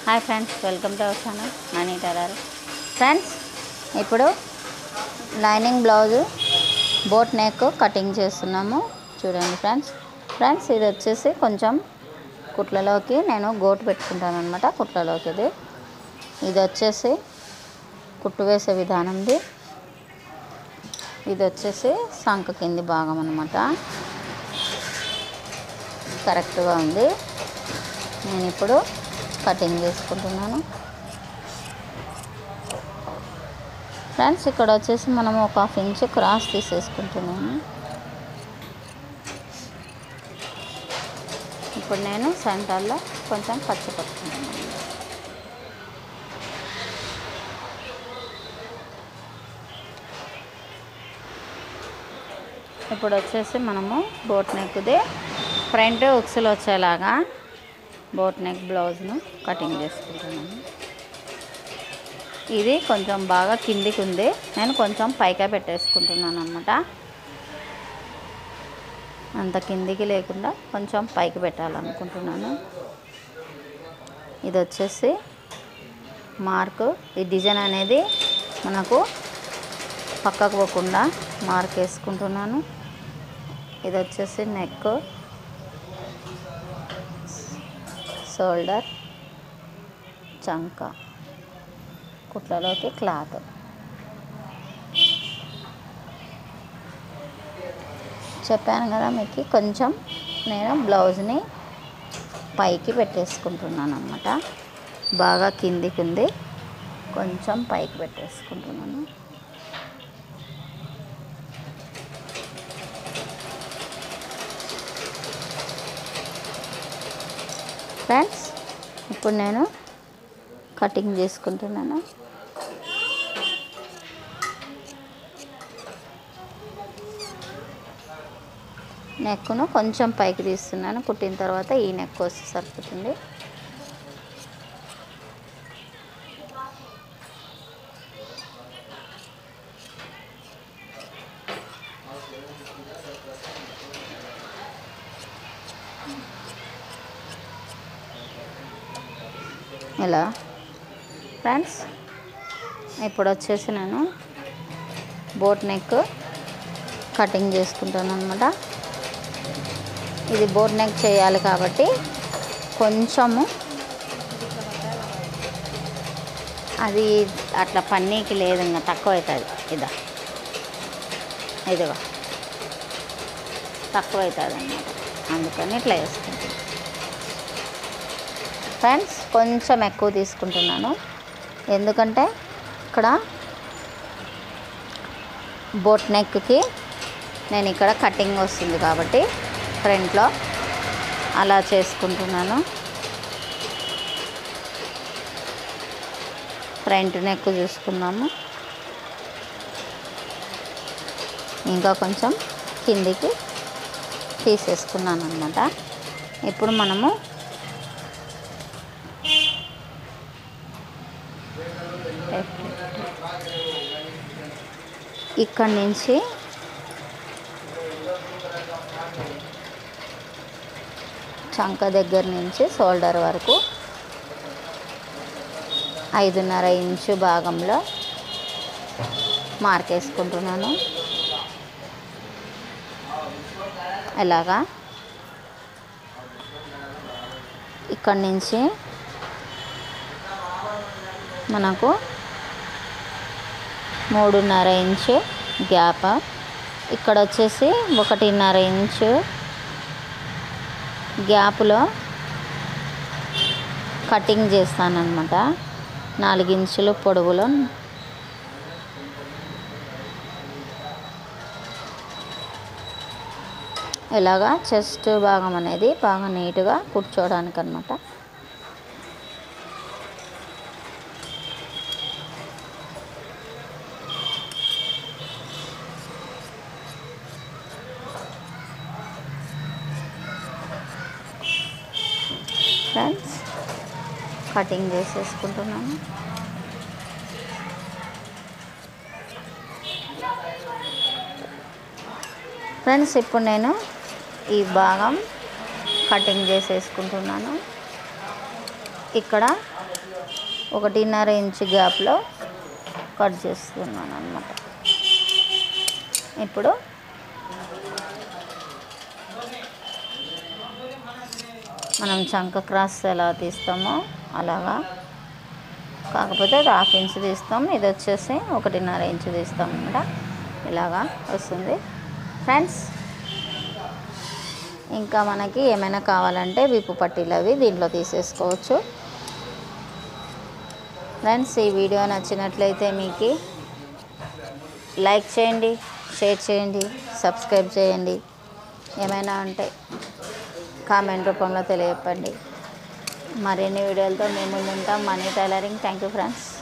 hi friends welcome to our channel Nani tailor friends ఇప్పుడు lining blouse boat neck cutting చేస్తున్నాము చూడండి friends friends ఇది వచ్చేసి కొంచెం కుట్లలోకి నేను గోటు పెట్టుకుంటాను అనమాట కుట్లలోకి ఇది ఇది వచ్చేసి కుట్టు వేసే విధానంది ఇది వచ్చేసి సంక కింది భాగం అనమాట కరెక్ట్గా ఉంది నేను ఇప్పుడు కటింగ్ చేసుకుంటున్నాను ఫ్రెండ్స్ ఇక్కడ వచ్చేసి మనం ఒక హాఫ్ ఇంచ్ క్రాస్ తీసేసుకుంటున్నాను ఇప్పుడు నేను సెంటర్లో కొంచెం ఖర్చు పట్టుకుంటున్నాను ఇప్పుడు వచ్చేసి మనము బోట్ నెక్ది ఫ్రంట్ ఉక్సులు వచ్చేలాగా బోట్ నెక్ బ్లౌజ్ను కటింగ్ చేసుకుంటున్నాను ఇది కొంచెం బాగా కిందికి ఉంది నేను కొంచెం పైకే పెట్టేసుకుంటున్నాను అనమాట అంత కిందికి లేకుండా కొంచెం పైకి పెట్టాలనుకుంటున్నాను ఇది వచ్చేసి మార్క్ ఈ డిజైన్ అనేది మనకు పక్కకు పోకుండా మార్క్ వేసుకుంటున్నాను ఇది వచ్చేసి నెక్ షోల్డర్ చంక కుట్లలోకి క్లాత్ చెప్పాను కదా మీకు కొంచెం నేను బ్లౌజ్ని పైకి పెట్టేసుకుంటున్నాను అనమాట బాగా కిందికి ఉంది కొంచెం పైకి పెట్టేసుకుంటున్నాను ఫ్రెండ్స్ ఇప్పుడు నేను కటింగ్ చేసుకుంటున్నాను నెక్ను కొంచెం పైకి తీస్తున్నాను కుట్టిన తర్వాత ఈ నెక్ వస్తే సరిపోతుంది ఇలా ఫ్రెండ్స్ ఇప్పుడు వచ్చేసి నేను బోట్ నెక్ కటింగ్ చేసుకుంటాను అనమాట ఇది బోట్ నెక్ చేయాలి కాబట్టి కొంచెము అది అట్లా పన్నీకి లేదు ఇంకా తక్కువ అవుతుంది ఇదా ఇదిగో తక్కువ అవుతుంది అన్నమాట అందుకని ఇట్లా వేసుకుంటాను ఫ్రెండ్స్ కొంచెం ఎక్కువ తీసుకుంటున్నాను ఎందుకంటే ఇక్కడ బోట్ నెక్కి నేను ఇక్కడ కటింగ్ వస్తుంది కాబట్టి ఫ్రంట్లో అలా చేసుకుంటున్నాను ఫ్రంట్ నెక్ చూసుకుందాము ఇంకా కొంచెం కిందికి తీసేసుకున్నాను అనమాట ఇప్పుడు మనము ఇక్కడి నుంచి చంక దగ్గర నుంచి షోల్డర్ వరకు ఐదున్నర ఇంచు భాగంలో మార్క్ వేసుకుంటున్నాను ఇలాగా ఇక్కడి నుంచి మనకు మూడున్నర ఇంచు గ్యాప్ ఇక్కడ వచ్చేసి ఒకటిన్నర ఇంచు గ్యాప్లో కటింగ్ చేస్తానన్నమాట నాలుగు ఇంచులు పొడవులో ఇలాగా చెస్ట్ భాగం అనేది బాగా నీట్గా కూర్చోవడానికి అనమాట ఫ్రెండ్స్ కటింగ్ చేసేసుకుంటున్నాను ఫ్రెండ్స్ ఇప్పుడు నేను ఈ భాగం కటింగ్ చేసేసుకుంటున్నాను ఇక్కడ ఒకటిన్నర ఇంచు గ్యాప్లో కట్ చేస్తున్నాను అనమాట ఇప్పుడు మనం చంక క్రాస్ ఎలా తీస్తామో అలాగా కాకపోతే అది హాఫ్ ఇంచ్ తీస్తాం ఇది వచ్చేసి ఒకటిన్నర ఇంచు తీస్తాం అనమాట ఇలాగా వస్తుంది ఫ్రెండ్స్ ఇంకా మనకి ఏమైనా కావాలంటే విప్పు పట్టీలు అవి దీంట్లో తీసేసుకోవచ్చు ఫ్రెండ్స్ ఈ వీడియో నచ్చినట్లయితే మీకు లైక్ చేయండి షేర్ చేయండి సబ్స్క్రైబ్ చేయండి ఏమైనా ఉంటే కామెంట్ రూపంలో తెలియపండి మరిన్ని వీడియోలతో మేము ముందు ఉంటాం money tailoring thank you friends